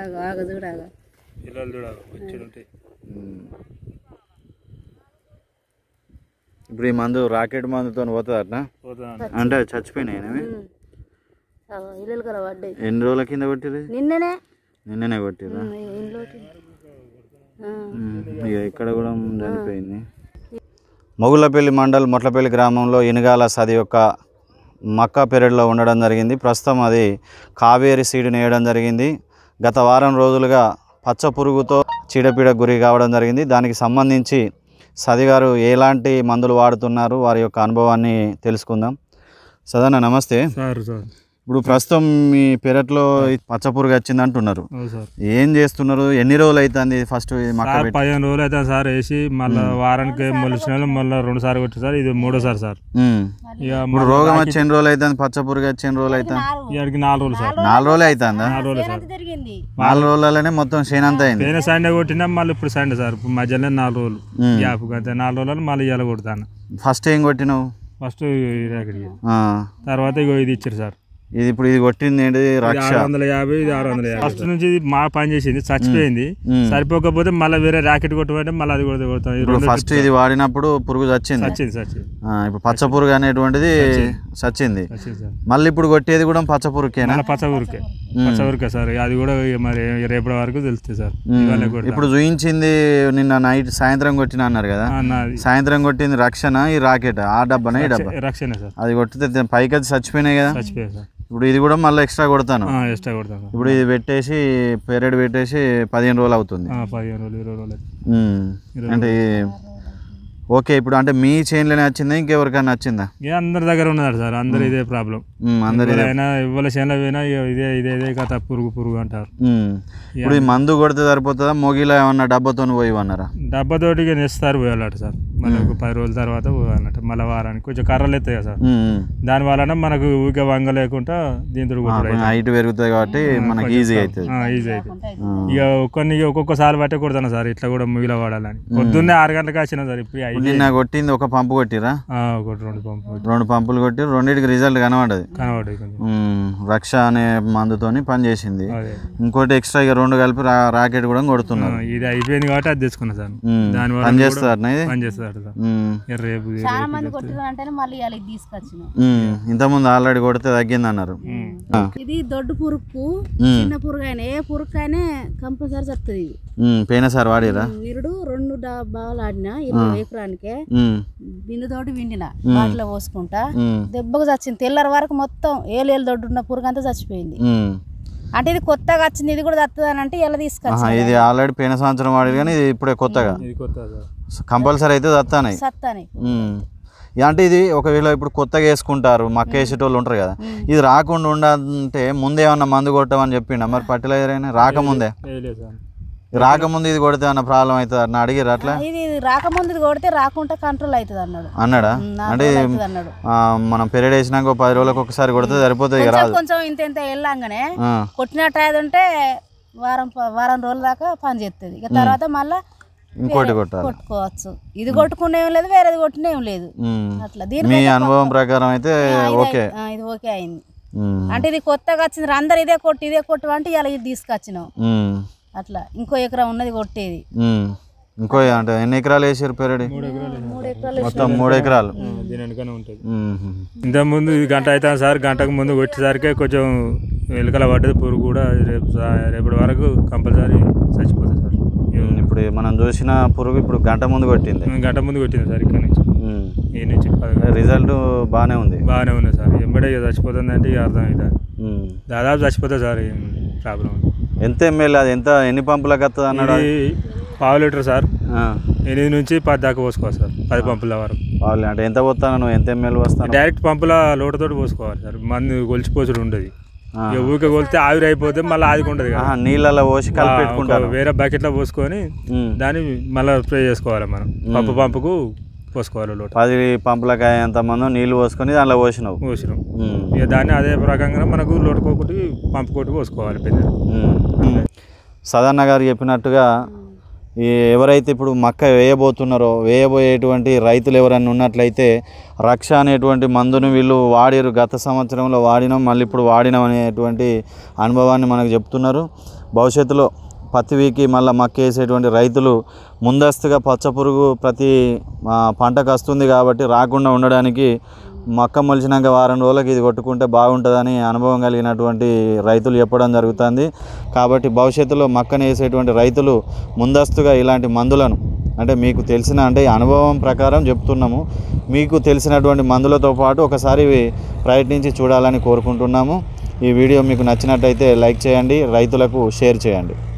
ఆగ ఆగ చూడాగ పిల్లలు చూడ వచ్చి ఉంటాయి ఉమ్. ఇప్పుడు ఈ మందు రాకెట్ మందుతో పోతుందట పోతా అంటే చచ్చిపోయినాయి అవి? ఇల్లు కదా పడ్డాయి ఎన్ని రోజుల కింద కొట్టిరు నిన్ననే నిన్ననే కొట్టిరా ఇంట్లోకి ఇక ఇక్కడ కూడా చనిపోయింది మొగుళ్ళపల్లి మండల్ మొట్లపల్లి గ్రామంలో ఇనుగాల సది యొక్క మక్కా పెరడ్లో ఉండడం జరిగింది ప్రస్తుతం అది కావేరి సీడుని వేయడం జరిగింది గత వారం రోజులుగా పచ్చ పురుగుతో చీడపీడ గురి కావడం జరిగింది దానికి సంబంధించి సది గారు ఎలాంటి మందులు వాడుతున్నారు వారి యొక్క అనుభవాన్ని తెలుసుకుందాం సదన్న నమస్తే సార్ సార్ ఇప్పుడు ప్రస్తుతం మీ పెరట్లో ఈ పచ్చ పురుగు వచ్చింది అంటున్నారు అవును సార్ ఏం చేస్తున్నారు ఎన్ని రోజులు అవుతుంది ఫస్ట్ ఇది మక్క సార్ పెట్టి పదిహేను రోజులు అయితే సార్ వేసి మళ్ళీ వారానికి మొలిచిన వాళ్ళు మళ్ళీ రెండు సార్లు కొట్టి సార్ ఇది మూడోసారి సార్ ఉమ్. ఇక ఇప్పుడు రోగం వచ్చి ఎన్ని రోజులు అవుతుంది పచ్చ పురుగు వచ్చి ఎన్ని రోజులు అవుతుంది ఇక్కడికి నాలుగు రోజులు సార్ నాలుగు రోజులే అవుతుందా నాలుగు రోజులు సార్ తిరిగింది నాలుగు రోజులలోనే మొత్తం చేనంత అయింది పోయిన సండే కొట్టినా మళ్ళీ ఇప్పుడు సండే సార్ ఇప్పుడు మధ్యలో నాలుగు రోజులు ఉమ్. గ్యాప్ అంతే నాలుగు రోజులు మళ్ళీ ఇవాళ కొడతాను ఫస్ట్ ఏం కొట్టినావు ఫస్ట్ ఇక్కడికి ఆ. తర్వాత ఇగో ఇది ఇచ్చారు సార్ ఇది ఇప్పుడు ఇది కొట్టింది ఏంటి ఇది రక్ష ఆరు వందల యాభై ఇది ఆరు వందల యాభై ఫస్ట్ నుంచి ఇది మా పని చేసింది చచ్చిపోయింది ఉమ్. సరిపోకపోతే మళ్ళీ వేరే ర్యాకెట్ కొట్టమంటే మళ్ళీ అది కూడా కొడతాం ఈ ఇప్పుడు రెండు ఫస్ట్ ఇది వాడినప్పుడు పురుగు చచ్చింది చచ్చింది చచ్చింది ఆ, ఇప్పుడు పచ్చ పురుగు అనేటువంటిది చచ్చింది చచ్చింది సార్ మళ్ళీ ఇప్పుడు కొట్టేది కూడా పచ్చ పురుగుకేనా మళ్ళీ పచ్చ ఊరికే పచ్చ ఊరికే సార్ అది కూడా ఇక మరి రేపటి వరకు తెలుస్తుంది సార్ ఉమ్. ఇవాళ కొడతాం. ఇప్పుడు చూయించింది నిన్న నైట్ సాయంత్రం కొట్టిన అన్నారు కదా ఆ, నాది సాయంత్రం కొట్టింది రక్షణ ఈ రాకెట్ ఆ డబ్బానా ఈ డబ్బా రక్షణ సార్ అది కొట్టితే పైకి అది చచ్చిపోయినాయి కదా చచ్చిపోయాయి సార్ ఇప్పుడు ఇది కూడా మళ్ళీ ఎక్స్ట్రా కొడతాను ఆ, ఎక్స్ట్రా కొడతాం సార్ ఇప్పుడు ఇది పెట్టేసి పెరడ్ పెట్టేసి పదిహేను రోజులు అవుతుంది ఆ, పదిహేను రోజులు ఇరవై రోజులు అయితే. ఉమ్. అంటే ఈ- ఓకే ఇప్పుడు అంటే మీ చైన్లోనే వచ్చిందా ఇంకెవరికైనా వచ్చిందా ఇక అందరి దగ్గర ఉన్నది సార్ అందరు ఇదే ప్రాబ్లం ఉమ్, అందరి ఎవరైనా ఇవ్వల చేనులో పోయినా ఇక ఇదే ఇదే ఇదే కథ పురుగు పురుగు అంటారు ఉమ్. ఇప్పుడు ఈ మందు కొడితే సరిపోతుందా మొగిలో ఏమన్నా డబ్బాతో పోయి అన్నారా డబ్బాతోటి ఇక నెస్తారు పోయాలట సార్ మళ్ళీ ఒక పది రోజుల తర్వాత పోయాలట మళ్ళీ వారానికి కొంచెం కర్రలు ఎత్తాయి కదా సార్ ఉమ్, ఉమ్. దాని వలన మనకు ఊరికే వంగ లేకుండా దీంతో ఆ, కొంచెం హైట్ పెరుగుతుంది కాబట్టి మనకి ఈజీ అవుతుంది ఈజీ అవుతుంది ఇక కొన్ని ఒక్కొక్కసారి బట్టే కొడతాను సార్ ఇట్లా కూడా ముగిల వాడాలని పొద్దున్నే ఆరు గంటలకు వచ్చిన సార్ ఇప్పుడు ఐదు నిన్న కొట్టింది ఒక పంపు కొట్టిరా ఆ, ఒకటి రెండు పంపు రెండు పంపులు కొట్టి రెండింటికి రిజల్ట్ కనబడ్డది కనబడ్డాయి కొంచెం ఉమ్, రక్ష అనే మందుతోని పని చేసింది అదే ఇంకోటి ఎక్స్ట్రా ఇక రెండు కలిపి రా- రాకెట్ కూడా ఆ, కొడుతున్నారు ఇది అయిపోయింది కాబట్టి అది తెచ్చుకున్నా సార్ ఉమ్, దాని వల్ల పని చేస్తారు ఇది పని చేస్తారు సార్ ఉమ్, ఇక రేపు చాలా మంది కొట్టిన అంటేనే మళ్ళీ ఇవాళ ఇది తీసుకొచ్చినాం ఉమ్, ఇంతకుముందు ఆల్రెడీ కొడితే తగ్గింది అన్నారు ఆ, ఇది దొడ్డు పురుగు ఉమ్, చిన్న పురుగు అయినా ఏ పురుగు అయినా కంపల్సరీ వస్తుంది ఇది ఉమ్, పోయినసారి వాడిరా నిరుడు రెండు డబ్బాలు ఆడినా ఇరవై ఎకరానికే ఉమ్, బిందుతోటి విండిన బాటిలో పోసుకుంటా ఉమ్, దెబ్బకు చచ్చింది తెల్లారి వరకు మొత్తం ఏలేలు దొడ్డు ఉన్న పురుగు అంతా చచ్చిపోయింది ఉమ్. అంటే ఇది కొత్తగా వచ్చింది ఇది కూడా తత్తది అని అంటే ఇలా ఆహా, తీసుకొచ్చి ఇది ఆల్రెడీ పోయిన సంవత్సరం వాడి కానీ ఇది ఇప్పుడే కొత్తగా ఇది కొత్త సార్ కంపల్సరీ అయితే దత్తానాయి సత్తాని ఉమ్. ఇక అంటే ఇది ఒకవేళ ఇప్పుడు కొత్తగా వేసుకుంటారు మక్క వేసేటోళ్ళు ఉంటారు కదా ఇది రాకుండా ఉండాలంటే ముందే ఏమన్నా మందు కొట్టమని చెప్పిండ మరి పట్టిలైజర్ అయినా రాకముందే వేయలేదు సార్ రాకముందు ఇది కొడితే ఏమన్నా ప్రాబ్లం అవుతుంది అన్న అడిగిరు అట్లా ఇది రాకముందు ఇది కొడితే రాకుండా కంట్రోల్ అవుతుంది అన్నాడు అన్నాడా ఉమ్, అంటే నాలుగు అవుతుంది అన్నాడు ఆ, మనం పెరడ్ వేసినాక ఒక పది రోజులకు ఒకసారి కొడితే సరిపోతుంది ఇక కొంచెం రాదు కొంచెం ఇంత ఇంత వెళ్ళంగానే ఆ, కొట్టినట్టు అయ్యేది ఉంటే వారం ప- వారం రోజుల దాకా పని చేస్తుంది ఇక తర్వాత మళ్ళా ఇంకోటి కొట్టాలి కొట్టుకోవచ్చు ఇది కొట్టుకునే ఏం లేదు వేరేది కొట్టిన ఏం లేదు ఉమ్. అట్లా దీని మీ అనుభవం ప్రకారం అయితే ఓకే ఇది ఓకే అయింది ఉమ్. అంటే ఇది కొత్తగా వచ్చింది అందరు ఇదే కొట్టి ఇదే కొట్టు అంటే ఇలా ఇది తీసుకొచ్చినాం ఉమ్. అట్లా ఇంకో ఎకరం ఉన్నది కొట్టేది ఉమ్. ఇంకో అంటే ఎన్ని ఎకరాలు వేసారు పెరడి మూడు ఎకరాలు మూడు ఎకరాలు మొత్తం మూడు ఎకరాలు దీని వెనుకనే ఉంటుంది ఉమ్. ఇంతకుముందు ఇది గంట అవుతాను సార్ గంటకు ముందు కొట్టేసరికి కొంచెం ఎలుకల పడ్డది పురుగు కూడా రేపు సా- రేపటి వరకు కంపల్సరీ చచ్చిపోతుంది సార్ ఉమ్. ఇప్పుడు మనం చూసిన పురుగు ఇప్పుడు గంట ముందు కొట్టింది గంట ముందు కొట్టింది సార్ ఇక్కడ నుంచి ఉమ్. ఈ నుంచి పది రిజల్ట్ బాగానే ఉంది బాగానే ఉంది సార్ ఎంబడే ఇక చచ్చిపోతుంది అంటే ఇక అర్థం అవుతుంది ఉమ్. దాదాపు చచ్చిపోతుంది సార్ ఏం ప్రాబ్లం ఎంత ఎంఎల్ అది ఎంత ఎన్ని పంపులకు వస్తుంది అన్నాడు ఇది పావు లీటర్ సార్ ఆ. ఎనిమిది నుంచి పది దాకా పోసుకోవాలి సార్ పది పంపుల వరకు వాళ్ళు అంటే ఎంత పోతాను నువ్వు ఎంత ఎంఎల్ వస్తాను డైరెక్ట్ పంపుల లోటతోటి పోసుకోవాలి సార్ మందు కొలిచిపోసుడు ఉండదు ఆ. ఇక ఊరికే కొలితే ఆవిరి అయిపోతే మళ్ళీ అది ఉండదు కదా ఆహా, నీళ్ళలో పోసి కలిపి ఒక పెట్టుకుంటాను వేరే బకెట్లో పోసుకొని ఉమ్. దాన్ని మళ్ళీ స్ప్రే చేసుకోవాలి మనం పంపు పంపుకు పోసుకోవాలి లోట పది పంపులకు ఎంత మందో నీళ్ళు పోసుకొని దాంట్లో పోసినావు పోసినాం ఉమ్. ఇక దాన్ని అదే ప్రకారంగా మనకు లోటుకోకటి పంపుకోటి పోసుకోవాలి పెద్ద ఉమ్. సదన్న గారు చెప్పినట్టుగా ఈ ఎవరైతే ఇప్పుడు మక్క వేయబోతున్నారో వేయబోయేటువంటి రైతులు ఎవరైనా ఉన్నట్లయితే రక్ష అనేటువంటి మందును వీళ్ళు వాడిరు గత సంవత్సరంలో వాడినాం మళ్ళీ ఇప్పుడు వాడినాం అనేటువంటి అనుభవాన్ని మనకు చెప్తున్నారు భవిష్యత్తులో పత్తి వీకి మళ్ళీ మక్క వేసేటువంటి రైతులు ముందస్తుగా పచ్చ పురుగు ప్రతి ఆ, పంటకు వస్తుంది కాబట్టి రాకుండా ఉండడానికి మక్క మొలిచినాక వారం రోజులకి ఇది కొట్టుకుంటే బాగుంటుందని అనుభవం కలిగినటువంటి రైతులు చెప్పడం జరుగుతుంది కాబట్టి భవిష్యత్తులో మక్కను వేసేటువంటి రైతులు ముందస్తుగా ఇలాంటి మందులను అంటే మీకు తెలిసిన అంటే ఈ అనుభవం ప్రకారం చెప్తున్నాము మీకు తెలిసినటువంటి మందులతో పాటు ఒకసారి ఇవి ప్రయత్నించి చూడాలని కోరుకుంటున్నాము ఈ వీడియో మీకు నచ్చినట్టయితే లైక్ చేయండి రైతులకు షేర్ చేయండి